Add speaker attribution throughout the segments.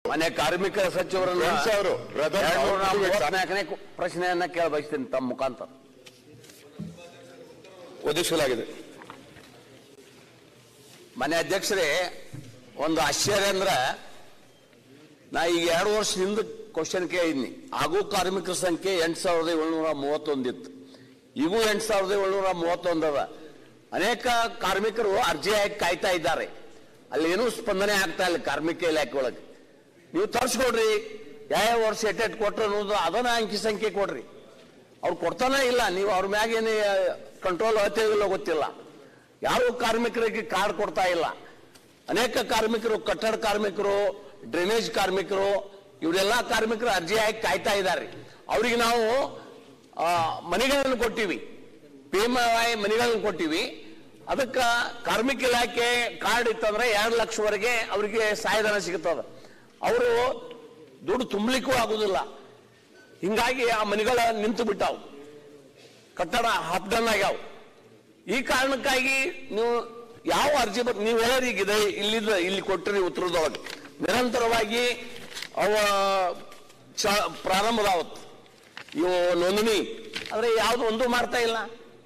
Speaker 1: ಮನೆ ಕಾರ್ಮಿಕ ಸಚಿವರನ್ನ
Speaker 2: ಫ್ರೆಂಡ್ಸ್ ಅವರು, brother,
Speaker 1: ಎರಡ್ ನೂರ
Speaker 2: ಅವ್ರು
Speaker 1: ಮೂವತ್ನಾಲ್ಕನೇ ಪ್ರಶ್ನೆಯನ್ನ ಕೇಳ ಬಯಸ್ತೀನಿ ತಮ್ಮ ಮುಖಾಂತರ
Speaker 3: ಒದಗಿಸಲಾಗಿದೆ
Speaker 1: ಮನೆ ಅಧ್ಯಕ್ಷರೇ ಒಂದು ಆಶ್ಚರ್ಯ ಅಂದ್ರ ನಾ ಈಗ ಎರಡು ವರ್ಷದಿಂದ ಕ್ವಶನ್ ಕೇಳಿದ್ನಿ ಹಾಗೂ ಕಾರ್ಮಿಕರ ಸಂಖ್ಯೆ ಎಂಟು ಸಾವಿರದ ಏಳ್ನೂರ ಮೂವತ್ತೊಂದಿತ್ತು ಈಗೂ ಎಂಟು ಸಾವಿರದ ಏಳ್ನೂರ ಮೂವತ್ತೊಂದದ ಅನೇಕ ಕಾರ್ಮಿಕರು ಅರ್ಜಿ ಹಾಕಿ ಕಾಯ್ತಾ ಇದ್ದಾರೆ ಅಲ್ಲಿ ಏನೂ ಸ್ಪಂದನೆ ಆಗ್ತಾ ಇಲ್ಲ ಕಾರ್ಮಿಕ ಇಲಾಖೆ ಒಳಗೆ ನೀವು ತರಿಸ್ಕೊಡ್ರಿ ಯಾವ ವರ್ಷ ಎಟ್ಟೆಟ್ ಕೊಟ್ರು ಅನ್ನೋದು ಅದನ್ನ ಅಂಕಿ ಸಂಖ್ಯೆ ಕೊಡ್ರಿ ಅವ್ರು ಕೊಡ್ತಾನೆ ಇಲ್ಲ ನೀವು ಅವ್ರ ಮ್ಯಾಗ ಏನು ಕಂಟ್ರೋಲ್ ಇಲ್ಲ ಗೊತ್ತಿಲ್ಲ ಯಾವ ಕಾರ್ಮಿಕರಿಗೆ ಕಾರ್ಡ್ ಕೊಡ್ತಾ ಇಲ್ಲ ಅನೇಕ ಕಾರ್ಮಿಕರು ಕಟ್ಟಡ ಕಾರ್ಮಿಕರು ಡ್ರೈನೇಜ್ ಕಾರ್ಮಿಕರು ಇವರೆಲ್ಲ ಕಾರ್ಮಿಕರು ಅರ್ಜಿ ಹಾಕಿ ಕಾಯ್ತಾ ಇದ್ದಾರೆ ಅವ್ರಿಗೆ ನಾವು ಆ, ಮನೆಗಳನ್ನು ಕೊಟ್ಟಿವಿ ಪಿ ಎಂ ಐ ಮನೆಗಳನ್ನು ಕೊಟ್ಟಿವಿ ಅದಕ್ಕೆ ಕಾರ್ಮಿಕ ಇಲಾಖೆ ಕಾರ್ಡ್ ಇತ್ತಂದ್ರೆ ಎರಡು ಲಕ್ಷವರೆಗೆ ಅವರಿಗೆ ಸಹಾಯಧನ ಸಿಗುತ್ತದ ಅವರು ದುಡ್ಡು ತುಂಬಲಿಕ್ಕೂ ಆಗುದಿಲ್ಲ ಹಿಂಗಾಗಿ ಆ ಮನೆಗಳ ನಿಂತು ಬಿಟ್ಟಾವು ಕಟ್ಟಡ ಹಾಫ್ ಡನ್ ಆಗ್ಯಾವ ಈ ಕಾರಣಕ್ಕಾಗಿ ನೀವು ಯಾವ ಅರ್ಜಿ ಬರ್ ನೀವು ಹೇಳೋರಿಗಿದೆ ಇಲ್ಲಿಂದ ಇಲ್ಲಿ ಕೊಟ್ಟಿರಿ ಉತ್ತರದೊಳಗೆ ನಿರಂತರವಾಗಿ ಅವ ಚ ಪ್ರಾರಂಭದಾವತ್ತು ಇವು ನೋಂದಣಿ ಆದ್ರೆ ಯಾವ್ದು ಒಂದು ಮಾಡ್ತಾ ಇಲ್ಲ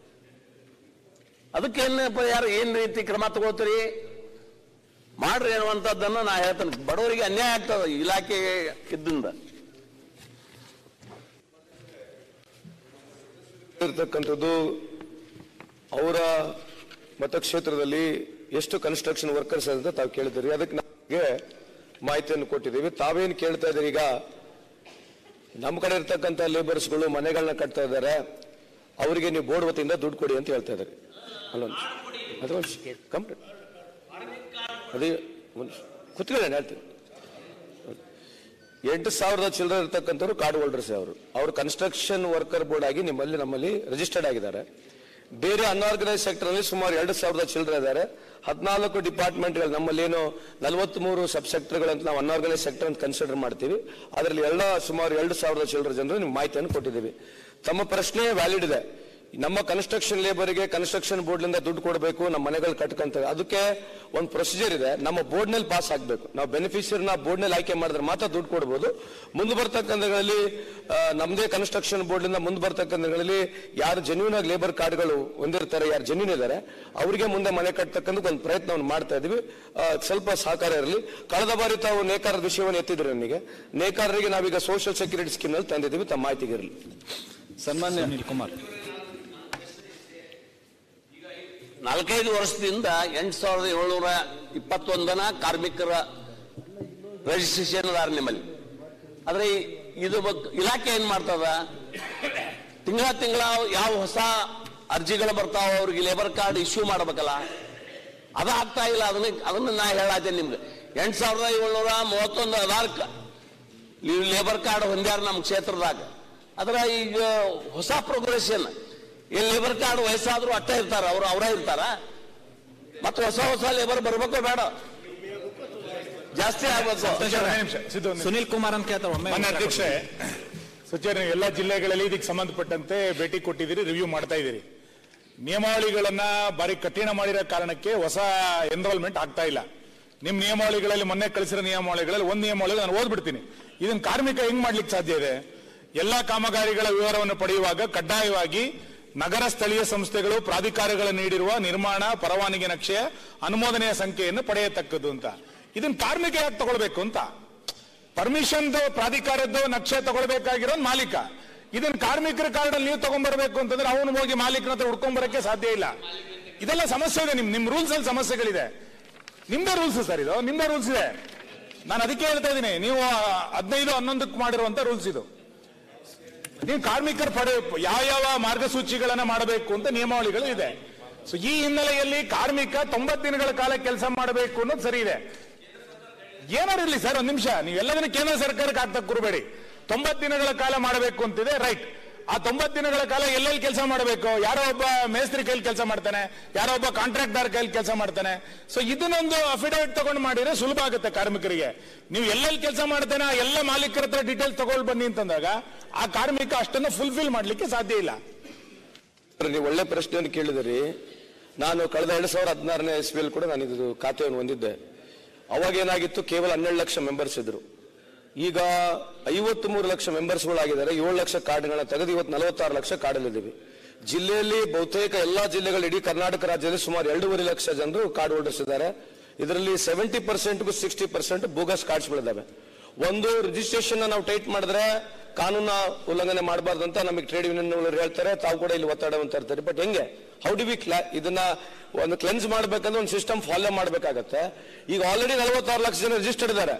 Speaker 1: ಅದಕ್ಕೇನು ಪರಿಹಾರ ಏನ್ ರೀತಿ ಕ್ರಮ ತಗೋತೀರಿ ಮಾಡ್ರಿ ಅನ್ನುವಂಥದ್ದನ್ನ ನಾ ಹೇಳ್ತೇನೆ ಬಡವರಿಗೆ ಅನ್ಯಾಯ ಆಗ್ತದೆ ಇಲಾಖೆ ಇದ್ದಿಂದ
Speaker 3: ಇರ್ತಕ್ಕಂಥದ್ದು ಅವರ ಮತಕ್ಷೇತ್ರದಲ್ಲಿ ಎಷ್ಟು ಕನ್ಸ್ಟ್ರಕ್ಷನ್ ವರ್ಕರ್ಸ್ ಅಂತ ತಾವು ಕೇಳಿದಿರಿ ಅದಕ್ಕೆ ನಮಗೆ ಮಾಹಿತಿಯನ್ನು ಕೊಟ್ಟಿದ್ದೀವಿ ತಾವೇನು ಕೇಳ್ತಾ ಇದ್ದೀರಿ ಈಗ ನಮ್ಮ ಕಡೆ ಇರ್ತಕ್ಕಂಥ ಲೇಬರ್ಸ್ಗಳು ಮನೆಗಳನ್ನ ಕಟ್ತಾ ಇದ್ದಾರೆ ಅವರಿಗೆ ನೀವು ಬೋರ್ಡ್ ವತಿಯಿಂದ ದುಡ್ಡು ಕೊಡಿ ಅಂತ ಹೇಳ್ತಾ ಇದ್ದಾರೆ ಅಲ್ಲೊಂದು ಅದೊಂದು ಕಂಪ್ಲೀಟ್ ಅದೇ ಒಂದು ಕುತ್ಕೊಳ್ಳಿ ನಾನು ಹೇಳ್ತೀನಿ ಎಂಟು ಸಾವಿರದ ಚಿಲ್ಲರೆ ಇರ್ತಕ್ಕಂಥವ್ರು ಕಾರ್ಡ್ ಹೋಲ್ಡರ್ಸ್ ಅವರು ಅವರು ಕನ್ಸ್ಟ್ರಕ್ಷನ್ ವರ್ಕರ್ ಬೋರ್ಡ್ ಆಗಿ ನಿಮ್ಮಲ್ಲಿ ನಮ್ಮಲ್ಲಿ ರಿಜಿಸ್ಟರ್ಡ್ ಆಗಿದ್ದಾರೆ ಬೇರೆ ಅನ್ಆರ್ಗನೈಸ್ ಸೆಕ್ಟರ್ ಅಲ್ಲಿ ಸುಮಾರು ಎರಡು ಸಾವಿರದ ಚಿಲ್ಲರೆ ಇದ್ದಾರೆ ಹದಿನಾಲ್ಕು ಡಿಪಾರ್ಟ್ಮೆಂಟ್ಗಳು ನಮ್ಮಲ್ಲಿ ಏನು ನಲವತ್ಮೂರು ಸಬ್ ಸೆಕ್ಟರ್ಗಳಂತ ನಾವು ಅನ್ಆರ್ಗನೈಸ್ ಸೆಕ್ಟರ್ ಅಂತ ಕನ್ಸಿಡರ್ ಮಾಡ್ತೀವಿ ಅದರಲ್ಲಿ ಎಲ್ಲ ಸುಮಾರು ಎರಡು ಸಾವಿರದ ಚಿಲ್ಲರೆ ಜನರು ನಿಮ್ಗೆ ಮಾಹಿತಿಯನ್ನು ಕೊಟ್ಟಿದ್ದೀವಿ ತಮ್ಮ ಪ್ರಶ್ನೆ ವ್ಯಾಲಿಡ್ ಇದೆ ನಮ್ಮ ಕನ್ಸ್ಟ್ರಕ್ಷನ್ ಲೇಬರ್ಗೆ ಕನ್ಸ್ಟ್ರಕ್ಷನ್ ಬೋರ್ಡ್ನಿಂದ ದುಡ್ಡು ಕೊಡಬೇಕು ನಮ್ಮ ಮನೆಗಳು ಕಟ್ಕಂತ ಅದಕ್ಕೆ ಒಂದು ಪ್ರೊಸೀಜರ್ ಇದೆ ನಮ್ಮ ಬೋರ್ಡ್ನಲ್ಲಿ ಪಾಸ್ ಆಗಬೇಕು ನಾವು ಬೆನಿಫಿಷಿಯರ್ನ ಬೋರ್ಡ್ನಲ್ಲಿ ಆಯ್ಕೆ ಮಾಡಿದ್ರೆ ಮಾತ್ರ ದುಡ್ಡು ಕೊಡ್ಬೋದು ಮುಂದೆ ಬರ್ತಕ್ಕಂಥಗಳಲ್ಲಿ ಆ, ನಮ್ಮದೇ ಕನ್ಸ್ಟ್ರಕ್ಷನ್ ಬೋರ್ಡ್ನಿಂದ ಮುಂದೆ ಬರ್ತಕ್ಕಂಥಗಳಲ್ಲಿ ಯಾರು ಜೆನ್ಯೂನ್ ಆಗಿ ಲೇಬರ್ ಕಾರ್ಡ್ಗಳು ಹೊಂದಿರ್ತಾರೆ ಯಾರು ಜೆನ್ಯೂನ್ ಇದ್ದಾರೆ ಅವರಿಗೆ ಮುಂದೆ ಮನೆ ಕಟ್ಟತಕ್ಕಂಥ ಒಂದು ಪ್ರಯತ್ನವನ್ನು ಮಾಡ್ತಾ ಇದೀವಿ ಆ, ಸ್ವಲ್ಪ ಸಹಕಾರ ಇರಲಿ ಕಳೆದ ಬಾರಿ ತಾವು ನೇಕಾರದ ವಿಷಯವನ್ನು ಎತ್ತಿದ್ರು ನನಗೆ ನೇಕಾರರಿಗೆ ನಾವೀಗ ಸೋಷಿಯಲ್ ಸೆಕ್ಯೂರಿಟಿ ಸ್ಕೀಮ್ನಲ್ಲಿ ತಂದಿದ್ದೀವಿ ತಮ್ಮ ಮಾಹಿತಿಗೆ ಇರಲಿ
Speaker 4: ಸನ್ಮಾನ್ಯ ಅನಿಲ್ ಕುಮಾರ್
Speaker 1: ನಾಲ್ಕೈದು ವರ್ಷದಿಂದ ಎಂಟು ಸಾವಿರದ ಏಳ್ನೂರ ಇಪ್ಪತ್ತೊಂದನ ಕಾರ್ಮಿಕರ ರಿಜಿಸ್ಟ್ರೇಷನ್ ಅದಾರ ನಿಮ್ಮಲ್ಲಿ ಆದ್ರೆ ಈ- ಇದು ಬಗ್- ಇಲಾಖೆ ಏನ್ ಮಾಡ್ತದ ತಿಂಗಳ ತಿಂಗಳ ಯಾವ ಹೊಸ ಅರ್ಜಿಗಳು ಬರ್ತಾವ ಅವ್ರಿಗೆ ಲೇಬರ್ ಕಾರ್ಡ್ ಇಶ್ಯೂ ಮಾಡ್ಬೇಕಲ್ಲ ಅದ ಆಗ್ತಾ ಇಲ್ಲ ಅದನ್ನ ಅದನ್ನ ನಾ ಹೇಳತ್ತೇನೆ ನಿಮ್ಗೆ ಎಂಟು ಸಾವಿರದ ಏಳ್ನೂರ ಮೂವತ್ತೊಂದು ಅದಾರ್ಕ ನೀವು ಲೇಬರ್ ಕಾರ್ಡ್ ಹೊಂದ್ಯಾರ ನಮ್ಮ ಕ್ಷೇತ್ರದಾಗ ಅದ್ರ ಈಗ ಹೊಸ ಪ್ರೋಗ್ರೆಷನ್ ಈ ಲೇಬರ್ ಕಾರ್ಡ್ ವಯಸ್ಸಾದ್ರೂ ಅಟ್ಟ ಇರ್ತಾರ ಅವ್ರು ಅವರೇ ಇರ್ತಾರ ಮತ್ತೆ ಹೊಸ ಹೊಸ ಲೇಬರ್ ಬರ್ಬೇಕೋ ಬೇಡ ಜಾಸ್ತಿ ಆಗ್ಬೇಕು
Speaker 2: ನಿಮಿಷ ಸಿದ್ದು ಒಂದು ನಿಮಿಷ.
Speaker 4: ಸುನಿಲ್ ಕುಮಾರ್ ಅಂತ ಕೇಳ್ತಾರೆ ಒಮ್ಮೆ
Speaker 2: ಮಾನ್ಯ ಅಧ್ಯಕ್ಷೆ ಸಚಿವರು ನೀವು ಎಲ್ಲ ಜಿಲ್ಲೆಗಳಲ್ಲಿ ಇದಕ್ಕೆ ಸಂಬಂಧಪಟ್ಟಂತೆ ಭೇಟಿ ಕೊಟ್ಟಿದ್ದೀರಿ ರಿವ್ಯೂ ಮಾಡ್ತಾ ಇದ್ದೀರಿ ನಿಯಮಾವಳಿಗಳನ್ನ ಬಾರಿ ಕಠಿಣ ಮಾಡಿರೋ ಕಾರಣಕ್ಕೆ ಹೊಸ ಎನ್ರೋಲ್ಮೆಂಟ್ ಆಗ್ತಾ ಇಲ್ಲ ನಿಮ್ ನಿಯಮಾವಳಿಗಳಲ್ಲಿ ಮೊನ್ನೆ ಕಳಿಸಿರೋ ನಿಯಮಾವಳಿಗಳಲ್ಲಿ ಒಂದು ನಿಯಮಾವಳಿ ನಾನು ಓದ್ಬಿಡ್ತೀನಿ ಇದನ್ನ ಕಾರ್ಮಿಕ ಹೆಂಗ್ ಮಾಡ್ಲಿಕ್ಕೆ ಸಾಧ್ಯ ಇದೆ ಎಲ್ಲಾ ಕಾಮಗಾರಿಗಳ ವಿವರವನ್ನು ಪಡೆಯುವಾಗ ಕಡ್ಡಾಯವಾಗಿ ನಗರ ಸ್ಥಳೀಯ ಸಂಸ್ಥೆಗಳು ಪ್ರಾಧಿಕಾರಗಳು ನೀಡಿರುವ ನಿರ್ಮಾಣ ಪರವಾನಗಿ ನಕ್ಷೆಯ ಅನುಮೋದನೆಯ ಸಂಖ್ಯೆಯನ್ನು ಪಡೆಯತಕ್ಕದ್ದು ಅಂತ ಇದನ್ನ ಕಾರ್ಮಿಕ ಯಾಕೆ ತಗೊಳ್ಬೇಕು ಅಂತ ಪರ್ಮಿಷನ್ ಪ್ರಾಧಿಕಾರದ್ದು ನಕ್ಷೆ ತಗೊಳ್ಬೇಕಾಗಿರೋ ಮಾಲೀಕ ಇದನ್ನ ಕಾರ್ಮಿಕರ ಕಾರ್ಡ್ ಅಲ್ಲಿ ನೀವು ತಗೊಂಡ್ಬರ್ಬೇಕು ಅಂತಂದ್ರೆ ಅವನು ಹೋಗಿ ಮಾಲೀಕನ ಹತ್ರ ಹುಡ್ಕೊಂಡ್ ಬರಕ್ಕೆ ಸಾಧ್ಯ ಇಲ್ಲ ಇದೆಲ್ಲ ಸಮಸ್ಯೆ ಇದೆ ನಿಮ್ ನಿಮ್ ರೂಲ್ಸ್ ಅಲ್ಲಿ ಸಮಸ್ಯೆಗಳಿದೆ ನಿಮ್ದೇ ರೂಲ್ಸ್ ಸರ್ ಇದು ನಿಮ್ದೇ ರೂಲ್ಸ್ ಇದೆ ನಾನು ಅದಕ್ಕೆ ಹೇಳ್ತಾ ಇದ್ದೀನಿ ನೀವು ಹದಿನೈದು ಹನ್ನೊಂದಕ್ಕೆ ಮಾಡಿರುವಂತ ರೂಲ್ಸ್ ಇದು ನೀವು ಕಾರ್ಮಿಕರ ಪಡೆ ಯಾವ ಯಾವ ಮಾರ್ಗಸೂಚಿಗಳನ್ನ ಮಾಡಬೇಕು ಅಂತ ನಿಯಮಾವಳಿಗಳು ಇದೆ ಸೊ ಈ ಹಿನ್ನೆಲೆಯಲ್ಲಿ ಕಾರ್ಮಿಕ ತೊಂಬತ್ತು ದಿನಗಳ ಕಾಲ ಕೆಲಸ ಮಾಡಬೇಕು ಅನ್ನೋದು ಸರಿ ಇದೆ ಏನಾರು ಇರ್ಲಿ ಸರ್ ಒಂದ್ ನಿಮಿಷ ನೀವೆಲ್ಲದನ್ನ ಕೇಂದ್ರ ಸರ್ಕಾರಕ್ಕೆ ಆಗ್ತಾ ಕೂರಬೇಡಿ ತೊಂಬತ್ತು ದಿನಗಳ ಕಾಲ ಮಾಡಬೇಕು ಅಂತಿದೆ ರೈಟ್ ಆ ತೊಂಬತ್ತು ದಿನಗಳ ಕಾಲ ಎಲ್ಲೆಲ್ಲಿ ಕೆಲಸ ಮಾಡಬೇಕು ಯಾರೋ ಒಬ್ಬ ಮೇಸ್ತ್ರಿ ಕೈಲಿ ಕೆಲಸ ಮಾಡ್ತಾನೆ ಯಾರೋ ಒಬ್ಬ ಕಾಂಟ್ರಾಕ್ಟರ್ ಕೈಲಿ ಕೆಲಸ ಮಾಡ್ತಾನೆ ಸೊ ಇದನ್ನೊಂದು ಅಫಿಡವಿಟ್ ತಗೊಂಡು ಮಾಡಿದ್ರೆ ಸುಲಭ ಆಗುತ್ತೆ ಕಾರ್ಮಿಕರಿಗೆ ನೀವು ಎಲ್ಲೆಲ್ಲಿ ಕೆಲಸ ಮಾಡ್ತಾನೆ ಆ ಎಲ್ಲ ಮಾಲೀಕರ ಹತ್ರ ಡೀಟೇಲ್ಸ್ ತಗೊಂಡು ಬನ್ನಿ ಅಂತಂದಾಗ ಆ ಕಾರ್ಮಿಕ ಅಷ್ಟನ್ನು ಫುಲ್ಫಿಲ್ ಮಾಡ್ಲಿಕ್ಕೆ ಸಾಧ್ಯ ಇಲ್ಲ
Speaker 3: ನೀವು ಒಳ್ಳೆ ಪ್ರಶ್ನೆಯನ್ನು ಕೇಳಿದಿರಿ ನಾನು ಕಳೆದ ಎರಡ್ ಸಾವಿರದ ಹದಿನಾರನೇ ಇಸ್ವಿಯಲ್ಲಿ ಕೂಡ ನಾನು ಇದು ಖಾತೆಯನ್ನು ಹೊಂದಿದ್ದೆ ಅವಾಗ ಏನಾಗಿತ್ತು ಕೇವಲ ಹನ್ನೆರಡು ಲಕ್ಷ ಮೆಂಬರ್ಸ್ ಇದ್ರು ಈಗ ಐವತ್ತ್ ಮೂರು ಲಕ್ಷ ಮೆಂಬರ್ಸ್ಗಳಾಗಿದ್ದಾರೆ ಏಳು ಲಕ್ಷ ಕಾರ್ಡ್ಗಳನ್ನ ತೆಗೆದು ಇವತ್ತು ನಲವತ್ತಾರು ಲಕ್ಷ ಕಾರ್ಡಲ್ಲಿದ್ದೀವಿ ಜಿಲ್ಲೆಯಲ್ಲಿ ಬಹುತೇಕ ಎಲ್ಲಾ ಜಿಲ್ಲೆಗಳು ಇಡೀ ಕರ್ನಾಟಕ ರಾಜ್ಯದಲ್ಲಿ ಸುಮಾರು ಎರಡೂವರೆ ಲಕ್ಷ ಜನರು ಕಾರ್ಡ್ ಹೋಲ್ಡರ್ಸ್ ಇದ್ದಾರೆ ಇದರಲ್ಲಿ ಸೆವೆಂಟಿ ಪರ್ಸೆಂಟ್ಗೂ ಸಿಕ್ಸ್ಟಿ ಪರ್ಸೆಂಟ್ ಬೋಗಸ್ ಕಾರ್ಡ್ಸ್ಗಳಿದ್ದಾವೆ ಒಂದು ರಿಜಿಸ್ಟ್ರೇಷನ್ ನಾವು ಟೈಟ್ ಮಾಡಿದ್ರೆ ಕಾನೂನ ಉಲ್ಲಂಘನೆ ಮಾಡಬಾರ್ದು ಅಂತ ನಮಗೆ ಟ್ರೇಡ್ ಯೂನಿಯನ್ ಹೇಳ್ತಾರೆ ತಾವು ಕೂಡ ಇಲ್ಲಿ ಒತ್ತಡವನ್ನು ತರ್ತಾರೆ ಬಟ್ ಹೆಂಗೆ ಹೌ ಡಿ ವಿ ಕ್ಲಾ ಇದನ್ನ ಒಂದು ಕ್ಲೆನ್ಸ್ ಮಾಡ್ಬೇಕಂದ್ರೆ ಒಂದು ಸಿಸ್ಟಮ್ ಫಾಲೋ ಮಾಡ್ಬೇಕಾಗತ್ತೆ ಈಗ ಆಲ್ರೆಡಿ ನಲವತ್ತಾರು ಲಕ್ಷ ಜನ ರಿಜಿಸ್ಟರ್ಡ್ ಇದ್ದಾರೆ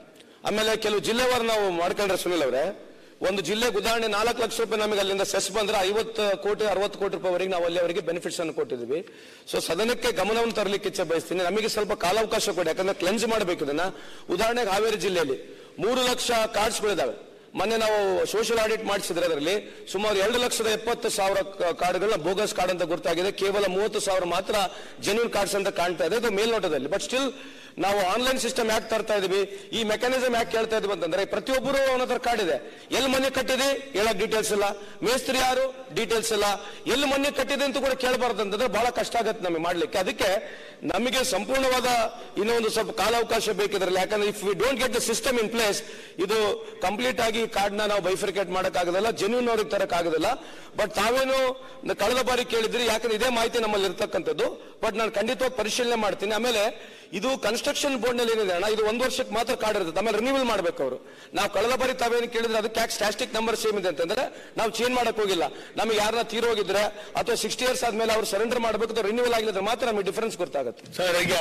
Speaker 3: ಆಮೇಲೆ ಕೆಲವು ಜಿಲ್ಲೆವಾರು ನಾವು ಮಾಡ್ಕೊಂಡ್ರೆ ಸುನಿಲ್ ಅವರೇ ಒಂದು ಜಿಲ್ಲೆಗೆ ಉದಾಹರಣೆ ನಾಲ್ಕು ಲಕ್ಷ ರೂಪಾಯಿ ನಮಗೆ ಅಲ್ಲಿಂದ ಸೆಸ್ ಬಂದ್ರೆ ಐವತ್ತು ಕೋಟಿ ಅರವತ್ತು ಕೋಟಿ ರೂಪಾಯಿವರೆಗೆ ನಾವು ಅಲ್ಲಿ ಅವರಿಗೆ ಬೆನಿಫಿಟ್ಸ್ ಅನ್ನು ಕೊಟ್ಟಿದ್ವಿ ಸೊ ಸದನಕ್ಕೆ ಗಮನವನ್ನು ತರಲಿಕ್ಕೆ ಇಚ್ಛೆ ಬಯಸ್ತೀನಿ ನಮಗೆ ಸ್ವಲ್ಪ ಕಾಲಾವಕಾಶ ಕೊಡಿ ಯಾಕಂದ್ರೆ ಕ್ಲೆನ್ಸ್ ಮಾಡಬೇಕು ಇದನ್ನ ಉದಾಹರಣೆಗೆ ಹಾವೇರಿ ಜಿಲ್ಲೆಯಲ್ಲಿ ಮೂರು ಲಕ್ಷ ಕಾರ್ಡ್ಸ್ಗಳಿದಾವೆ ಮೊನ್ನೆ ನಾವು ಸೋಷಿಯಲ್ ಆಡಿಟ್ ಮಾಡಿಸಿದ್ರೆ ಅದರಲ್ಲಿ ಸುಮಾರು ಎರಡು ಲಕ್ಷದ ಎಪ್ಪತ್ತು ಸಾವಿರ ಕ- ಕಾರ್ಡ್ಗಳನ್ನ ಬೋಗಸ್ ಕಾರ್ಡ್ ಅಂತ ಗೊತ್ತಾಗಿದೆ ಕೇವಲ ಮೂವತ್ತು ಸಾವಿರ ಮಾತ್ರ ಜೆನ್ಯೂನ್ ಕಾರ್ಡ್ಸ್ ಅಂತ ಕಾಣ್ತಾ ಇದೆ ಅದು ಮೇಲ್ನೋಟದಲ್ಲಿ ಬಟ್ ಸ್ಟಿಲ್ ನಾವು ಆನ್ಲೈನ್ ಸಿಸ್ಟಮ್ ಯಾಕೆ ತರ್ತಾ ಇದೀವಿ ಈ ಮೆಕ್ಯಾನಿಸಮ್ ಯಾಕೆ ಕೇಳ್ತಾ ಇದೀವಿ ಅಂತಂದ್ರೆ ಪ್ರತಿಯೊಬ್ಬರು ಅವನ ಹತ್ರ ಕಾರ್ಡ್ ಇದೆ ಎಲ್ಲಿ ಮನೆ ಕಟ್ಟಿದೆ ಹೇಳಕ್ ಡೀಟೇಲ್ಸ್ ಇಲ್ಲ ಮೇಸ್ತ್ರಿ ಯಾರು ಡೀಟೇಲ್ಸ್ ಇಲ್ಲ ಎಲ್ಲಿ ಮನೆ ಕಟ್ಟಿದೆ ಅಂತ ಕೂಡ ಕೇಳಬಾರ್ದು ಅಂತಂದ್ರೆ ಬಹಳ ಕಷ್ಟ ಆಗತ್ತೆ ನಮಗೆ ಮಾಡ್ಲಿಕ್ಕೆ ಅದಕ್ಕೆ ನಮಗೆ ಸಂಪೂರ್ಣವಾದ ಇನ್ನೂ ಒಂದು ಸ್ವಲ್ಪ ಕಾಲಾವಕಾಶ ಬೇಕಿದ್ರಲ್ಲಿ ಯಾಕಂದ್ರೆ if we don't get the system in place ಇದು ಕಂಪ್ಲೀಟ್ ಆಗಿ ಕಾರ್ಡ್ ನ ನಾವು ಬೈಫಿಕೇಟ್ ಮಾಡಕ್ಕಾಗೋದಿಲ್ಲ ಜೆನ್ಯೂನ್ ಅವ್ರಿಗೆ ತರಕ್ ಆಗೋದಿಲ್ಲ ಬಟ್ ತಾವೇನು ನ- ಕಳೆದ ಬಾರಿ ಕೇಳಿದ್ರಿ ಯಾಕಂದ್ರೆ ಇದೇ ಮಾಹಿತಿ ನಮ್ಮಲ್ಲಿ ಇರ್ತಕ್ಕಂಥದ್ದು ಬಟ್ ನಾನು ಖಂಡಿತವಾಗಿ ಪರಿಶೀಲನೆ ಮಾಡ್ತೀನಿ ಆಮೇಲೆ ಇದು ಕನ್ಸ್ಟ್ರಕ್ಷನ್ ಬೋರ್ಡ್ ನಲ್ಲಿ ಏನಿದೆ ಅಣ್ಣ ಇದು ಒಂದು ವರ್ಷಕ್ಕೆ ಮಾತ್ರ ಕಾರ್ಡ್ ಇರುತ್ತೆ ಆಮೇಲೆ ರಿನ್ಯೂವಲ್ ಮಾಡ್ಬೇಕು ಅವರು ನಾವು ಕಳೆದ ಬಾರಿ ತಾವೇನು ಕೇಳಿದ್ರೆ ಅದಕ್ಕೆ ಯಾಕೆ ಸ್ಟಾಸ್ಟಿಕ್ ನಂಬರ್ ಸೇಮ್ ಇದೆ ಅಂತಂದ್ರೆ ನಾವು ಚೇಂಜ್ ಮಾಡಕ್ ಹೋಗಿಲ್ಲ ನಮಗೆ ಯಾರನ್ನ ತೀರೋಗಿದ್ರೆ ಅಥವಾ ಸಿಕ್ಸ್ಟಿ ಇಯರ್ಸ್ ಆದ್ಮೇಲೆ ಅವ್ರು ಸರೆಂಡರ್ ಮಾಡಬೇಕು ರಿನ್ಯೂವಲ್ ಆಗಿದ್ರೆ ಮಾತ್ರ ನಮಗೆ ಡಿಫರೆನ್ಸ್ ಗೊತ್ತಾಗುತ್ತೆ
Speaker 5: ಸರ್ ಈಗ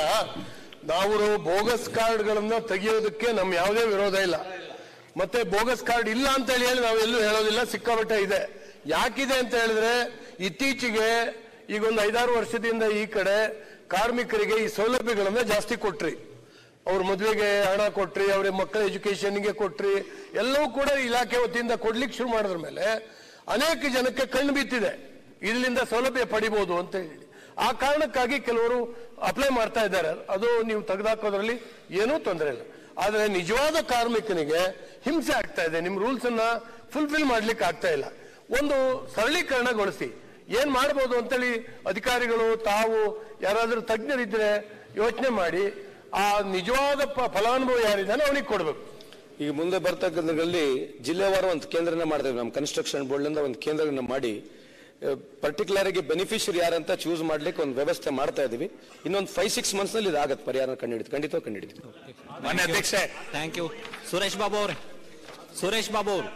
Speaker 5: ನಾವು ಬೋಗಸ್ ಕಾರ್ಡ್ಗಳನ್ನ ತೆಗೆಯೋದಕ್ಕೆ ನಮ್ ಯಾವುದೇ ವಿರೋಧ ಇಲ್ಲ ಮತ್ತೆ ಬೋಗಸ್ ಕಾರ್ಡ್ ಇಲ್ಲ ಅಂತ ಹೇಳಿ ಹೇಳಿ ನಾವು ಎಲ್ಲೂ ಹೇಳೋದಿಲ್ಲ ಸಿಕ್ಕಾಪಟ್ಟೆ ಇದೆ ಯಾಕಿದೆ ಅಂತ ಹೇಳಿದ್ರೆ ಇತ್ತೀಚೆಗೆ ಈಗ ಒಂದು ಐದಾರು ವರ್ಷದಿಂದ ಈ ಕಡೆ ಕಾರ್ಮಿಕರಿಗೆ ಈ ಸೌಲಭ್ಯಗಳನ್ನ ಜಾಸ್ತಿ ಕೊಟ್ರಿ ಅವ್ರ ಮದುವೆಗೆ ಹಣ ಕೊಟ್ರಿ ಅವ್ರ ಮಕ್ಕಳ ಎಜುಕೇಶನ್ಗೆ ಕೊಟ್ರಿ ಎಲ್ಲವೂ ಕೂಡ ಇಲಾಖೆ ವತಿಯಿಂದ ಕೊಡ್ಲಿಕ್ಕೆ ಶುರು ಮಾಡಿದ್ರ ಮೇಲೆ ಅನೇಕ ಜನಕ್ಕೆ ಕಣ್ಣು ಬಿತ್ತಿದೆ ಇದರಿಂದ ಸೌಲಭ್ಯ ಪಡಿಬಹುದು ಅಂತ ಹೇಳಿ ಆ ಕಾರಣಕ್ಕಾಗಿ ಕೆಲವರು ಅಪ್ಲೈ ಮಾಡ್ತಾ ಇದ್ದಾರೆ ಅದು ನೀವು ತೆಗೆದಾಕೋದ್ರಲ್ಲಿ ಏನೂ ತೊಂದರೆ ಇಲ್ಲ ಆದ್ರೆ ನಿಜವಾದ ಕಾರ್ಮಿಕನಿಗೆ ಹಿಂಸೆ ಆಗ್ತಾ ಇದೆ ನಿಮ್ ರೂಲ್ಸ್ ಅನ್ನ ಫುಲ್ಫಿಲ್ ಮಾಡ್ಲಿಕ್ಕೆ ಆಗ್ತಾ ಇಲ್ಲ ಒಂದು ಸರಳೀಕರಣಗೊಳಿಸಿ ಏನ್ ಮಾಡ್ಬೋದು ಅಂತೇಳಿ ಅಧಿಕಾರಿಗಳು ತಾವು ಯಾರಾದ್ರೂ ತಜ್ಞರಿದ್ರೆ ಯೋಚನೆ ಮಾಡಿ ಆ ನಿಜವಾದ ಪ- ಫಲಾನುಭವಿ ಯಾರಿದ್ದಾನೆ ಅವನಿಗೆ ಕೊಡ್ಬೇಕು
Speaker 3: ಈಗ ಮುಂದೆ ಬರ್ತಕ್ಕಂಥದ್ರಲ್ಲಿ ಜಿಲ್ಲೆವಾರು ಒಂದು ಕೇಂದ್ರನ ಮಾಡಿದ್ದೇವೆ ನಮ್ಮ ಕನ್ಸ್ಟ್ರಕ್ಷನ್ ಬೋರ್ಡ್ನಿಂದ ಒಂದು ಕೇಂದ್ರನ ಮಾಡಿ ಪರ್ಟಿಕ್ಯುಲರ್ ಆಗಿ ಬೆನಿಫಿಷರಿ ಯಾರಂತ ಚೂಸ್ ಮಾಡ್ಲಿಕ್ಕೆ ಒಂದು ವ್ಯವಸ್ಥೆ ಮಾಡ್ತಾ ಇದೀವಿ ಇನ್ನೊಂದು ಫೈವ್ ಸಿಕ್ಸ್ ಮಂತ್ಸ್ ನಲ್ಲಿ ಇದಾಗತ್ತೆ ಪರಿಹಾರ ಕಂಡಿಡಿದು ಖಂಡಿತ ಕಂಡಿಡಿದು
Speaker 2: ಮಾನ್ಯ ಅಧ್ಯಕ್ಷೆ
Speaker 4: ಥ್ಯಾಂಕ್ ಯು ಸುರೇಶ್ ಬಾಬು ಅವ್ರೆ ಸುರೇಶ್ ಬಾಬು ಅವ್ರು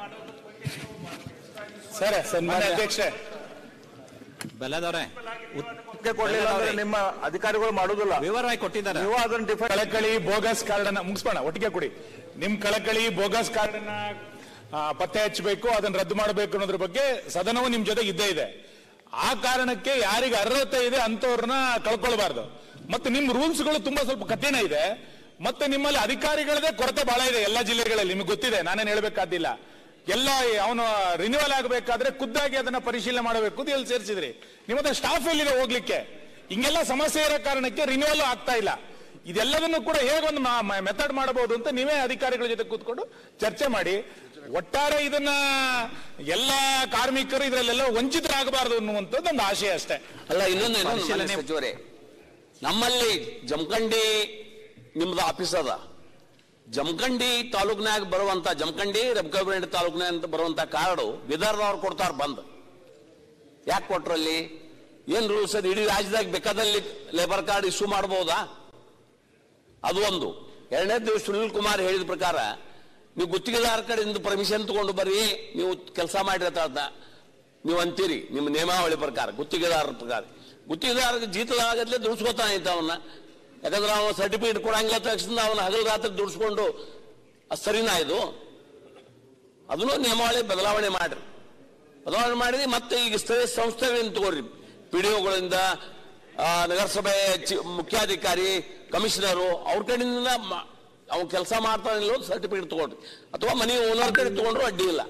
Speaker 2: ಸರ್ ಮಾನ್ಯ ಅಧ್ಯಕ್ಷೆ
Speaker 4: ಬೆಲ್ಲದವ್ರೆ
Speaker 6: ಕೊಡ್ಲಿಲ್ಲ ಅಂದ್ರೆ ನಿಮ್ಮ ಅಧಿಕಾರಿಗಳು ಮಾಡುದಿಲ್ಲ
Speaker 4: ವಿವರವಾಗಿ ಕೊಟ್ಟಿದ್ದಾರೆ
Speaker 6: ನೀವು ಅದನ್ನ ಡಿಫೆಂಡ್
Speaker 2: ಕಳಕಳಿ ಬೋಗಸ್ ಕಾರ್ಡ್ ಅನ್ನ ಮುಗಿಸ್ಬೋಣ ಒಟ್ಟಿಗೆ ಕೊಡಿ ನಿಮ್ ಕಳಕಳಿ ಬೋಗಸ್ ಕಾರ್ಡ್ ಅನ್ನ ಆ, ಪತ್ತೆ ಹಚ್ಚಬೇಕು ಅದನ್ನ ರದ್ದು ಮಾಡಬೇಕು ಅನ್ನೋದ್ರ ಬಗ್ಗೆ ಸದನವು ನಿಮ್ ಜೊತೆಗೆ ಇದ್ದೇ ಇದೆ ಆ ಕಾರಣಕ್ಕೆ ಯಾರಿಗೆ ಅರ್ಹತೆ ಇದೆ ಅಂತವ್ರನ್ನ ಕಳ್ಕೊಳ್ಬಾರ್ದು ಮತ್ತೆ ನಿಮ್ ರೂಲ್ಸ್ಗಳು ತುಂಬಾ ಸ್ವಲ್ಪ ಕಠಿಣ ಇದೆ ಮತ್ತೆ ನಿಮ್ಮಲ್ಲಿ ಅಧಿಕಾರಿಗಳದೇ ಕೊರತೆ ಬಹಳ ಇದೆ ಎಲ್ಲ ಜಿಲ್ಲೆಗಳಲ್ಲಿ ನಿಮ್ಗೆ ಗೊತ್ತಿದೆ ನಾನೇನು ಹೇಳ್ಬೇಕಾದಿಲ್ಲ ಎಲ್ಲ ಅವನು ರಿನ್ಯೂವಲ್ ಆಗಬೇಕಾದ್ರೆ ಖುದ್ದಾಗಿ ಅದನ್ನ ಪರಿಶೀಲನೆ ಮಾಡಬೇಕು ಅಂತ ಎಲ್ಲಿ ಸೇರಿಸಿದ್ರಿ ನಿಮ್ಮ ಹತ್ರ ಸ್ಟಾಫ್ ಎಲ್ಲಿದೆ ಹೋಗ್ಲಿಕ್ಕೆ ಹಿಂಗೆಲ್ಲ ಸಮಸ್ಯೆ ಇರೋ ಕಾರಣಕ್ಕೆ ರಿನ್ಯೂವಲ್ ಆಗ್ತಾ ಇಲ್ಲ ಇದೆಲ್ಲದನ್ನು ಕೂಡ ಹೇಗೊಂದು ಮೆಥಡ್ ಮಾಡಬಹುದು ಅಂತ ನೀವೇ ಅಧಿಕಾರಿಗಳ ಜೊತೆ ಕೂತ್ಕೊಂಡು ಚರ್ಚೆ ಮಾಡಿ ಒಟ್ಟಾರೆ ಇದನ್ನ ಎಲ್ಲ ಕಾರ್ಮಿಕರು ಇದರಲ್ಲೆಲ್ಲ ವಂಚಿತರಾಗಬಾರದು ಅನ್ನುವಂಥದ್ದು ಒಂದು ಆಶಯ ಅಷ್ಟೇ
Speaker 1: ಅಲ್ಲ ಇನ್ನೊಂದು ಇನ್ನೊಂದು
Speaker 4: ಪರಿಶೀಲನೆ-
Speaker 1: ಮಾನ್ಯ ಸಚಿವರೇ ನಮ್ಮಲ್ಲಿ ಜಮಖಂಡಿ ನಿಮ್ದು ಆಫೀಸ್ ಅದ ಜಮಖಂಡಿ ತಾಲೂಕ್ನಾಗ ಬರುವಂತ ಜಮಖಂಡಿ ರೆಬ್ಕಲ್ಬಂಡಿ ತಾಲೂಕ್ನಾಗ ಅಂತ ಬರುವಂತ ಕಾರ್ಡು ಬಿದರ್ದವ್ರು ಕೊಡ್ತಾರ ಬಂದ್ ಯಾಕೆ ಕೊಟ್ರಲ್ಲಿ ಏನ್ ರೂಲ್ಸ್ ಅದು ಇಡೀ ರಾಜ್ಯದಾಗ ಬೇಕಾದಲ್ಲಿ ಲೇಬರ್ ಕಾರ್ಡ್ ಇಶ್ಯೂ ಮಾಡಬಹುದಾ ಅದು ಒಂದು ಎರಡನೇದು ಸುನಿಲ್ ಕುಮಾರ್ ಹೇಳಿದ ಪ್ರಕಾರ ನೀವು ಗುತ್ತಿಗೆದಾರ ಕಡೆಯಿಂದ ಪರ್ಮಿಷನ್ ತಗೊಂಡು ಬರ್ರಿ ನೀವು ಕೆಲಸ ಮಾಡಿರತ್ತ ನೀವು ಅಂತೀರಿ ನಿಮ್ಮ ನಿಯಮಾವಳಿ ಪ್ರಕಾರ ಗುತ್ತಿಗೆದಾರರ ಪ್ರಕಾರ ಗುತ್ತಿಗೆದಾರ ಜೀತದಾಗತ್ಲೆ ದುಡಿಸ್ಕೊತಾನೆ ಇದ್ದ ಅವನ್ನ ಯಾಕಂದ್ರೆ ಅವನು ಸರ್ಟಿಫಿಕೇಟ್ ಕೊಡಂಗಿಲ್ಲ ತಕ್ಷಣ ಅವನ ಹಗಲು ರಾತ್ರಿ ದುಡಿಸ್ಕೊಂಡು ಅದು ಸರಿನಾ ಇದು ಅದನ್ನು ನಿಯಮಾವಳಿ ಬದಲಾವಣೆ ಮಾಡ್ರಿ ಬದಲಾವಣೆ ಮಾಡಿದ್ರಿ ಮತ್ತೆ ಈಗ ಸ್ಥಳೀಯ ಸಂಸ್ಥೆಗಳಿಂದ ತಗೋರಿ ಪಿ ಡಿ ಒಗಳಿಂದ ನಗರಸಭೆ ಚಿ- ಮುಖ್ಯಾಧಿಕಾರಿ ಕಮಿಷನರು ಅವ್ರ ಕಡೆಯಿಂದ ಮ- ಅವ್ನು ಕೆಲಸ ಮಾಡ್ತಾನಿಲ್ಲ ಸರ್ಟಿಫಿಕೇಟ್ ತಗೊಳ್ರಿ ಅಥವಾ ಮನೆ ಓನರ್ ಕಡೆ ತಗೊಂಡ್ರು ಅಡ್ಡಿ ಇಲ್ಲ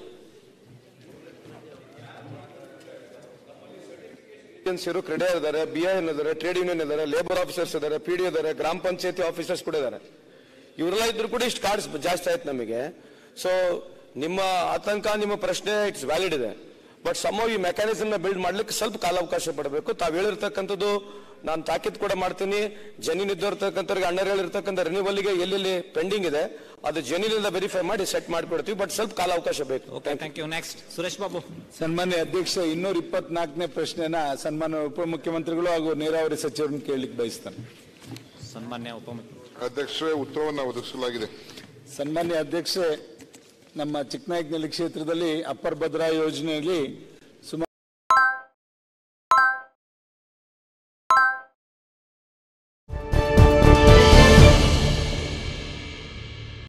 Speaker 3: ಏಜೆನ್ಸಿಯರು ಕ್ರೆಡಿಯರ್ ಇದ್ದಾರೆ ಬಿ ಐ ಇದ್ದಾರೆ ಟ್ರೇಡ್ ಯೂನಿಯನ್ ಇದ್ದಾರೆ ಲೇಬರ್ ಆಫೀಸರ್ಸ್ ಇದ್ದಾರೆ ಪಿ ಡಿ ಇದ್ದಾರೆ ಗ್ರಾಮ ಪಂಚಾಯತಿ ಆಫೀಸರ್ಸ್ ಕೂಡ ಇದ್ದಾರೆ ಇವರೆಲ್ಲ ಇದ್ರು ಕೂಡ ಇಷ್ಟು ಕಾರ್ಡ್ಸ್ ಜಾಸ್ತಿ ಆಯ್ತು ನಮಗೆ ಸೊ ನಿಮ್ಮ ಆತಂಕ ನಿಮ್ಮ ಪ್ರಶ್ನೆ ಇಟ್ಸ್ ವ್ಯಾಲಿಡ್ ಇದೆ ಬಟ್ ಸಮ್ ಈ ಮೆಕ್ಯಾನಿಸಮ್ ನ ಬಿಲ್ಡ್ ಮಾಡ್ಲಿಕ್ಕೆ ಸ್ವಲ್ಪ ಕಾಲಾವಕಾಶ ಪಡಬೇಕು ತಾವು ಹೇಳಿರ್ತಕ್ಕಂಥದ್ದು ನಾನು ತಾಕೀತ್ ಕೂಡ ಮಾಡ್ತೀನಿ ಜಮೀನ್ ಇದ್ದವ್ರಿಗೆ ಅಂಡರ್ ಹೇಳಿರ್ತಕ್ಕಂಥ ರಿನ್ಯೂವಲ್ಗೆ ಎಲ್ಲೆಲ್ಲಿ ಪೆಂಡಿಂಗ್ ಇದೆ ಅದು ಜಮೀನಿಂದ ವೆರಿಫೈ ಮಾಡಿ ಸೆಟ್ ಮಾಡಿಕೊಡ್ತೀವಿ ಬಟ್ ಸ್ವಲ್ಪ ಕಾಲಾವಕಾಶ ಬೇಕು
Speaker 4: okay thank you next Suresh Babu
Speaker 7: ಸನ್ಮಾನ್ಯ ಅಧ್ಯಕ್ಷ ಇನ್ನೂರ ಇಪ್ಪತ್ನಾಲ್ಕನೇ ಪ್ರಶ್ನೆನ ಸನ್ಮಾನ್ಯ ಉಪಮುಖ್ಯಮಂತ್ರಿಗಳು ಹಾಗೂ ನೀರಾವರಿ ಸಚಿವರನ್ನು ಕೇಳಲಿಕ್ಕೆ ಬಯಸ್ತಾನೆ
Speaker 4: ಸನ್ಮಾನ್ಯ ಉಪಮುಖ್ಯ
Speaker 8: ಅಧ್ಯಕ್ಷರೇ ಉತ್ತರವನ್ನು ಒದಗಿಸಲಾಗಿದೆ
Speaker 7: ಸನ್ಮಾನ್ಯ ಅಧ್ಯಕ್ಷೆ ನಮ್ಮ ಚಿಕ್ಕನಾಯಕನಹಳ್ಳಿ ಕ್ಷೇತ್ರದಲ್ಲಿ ಅಪ್ಪರ್ ಭದ್ರಾ ಯೋಜನೆಯಲ್ಲಿ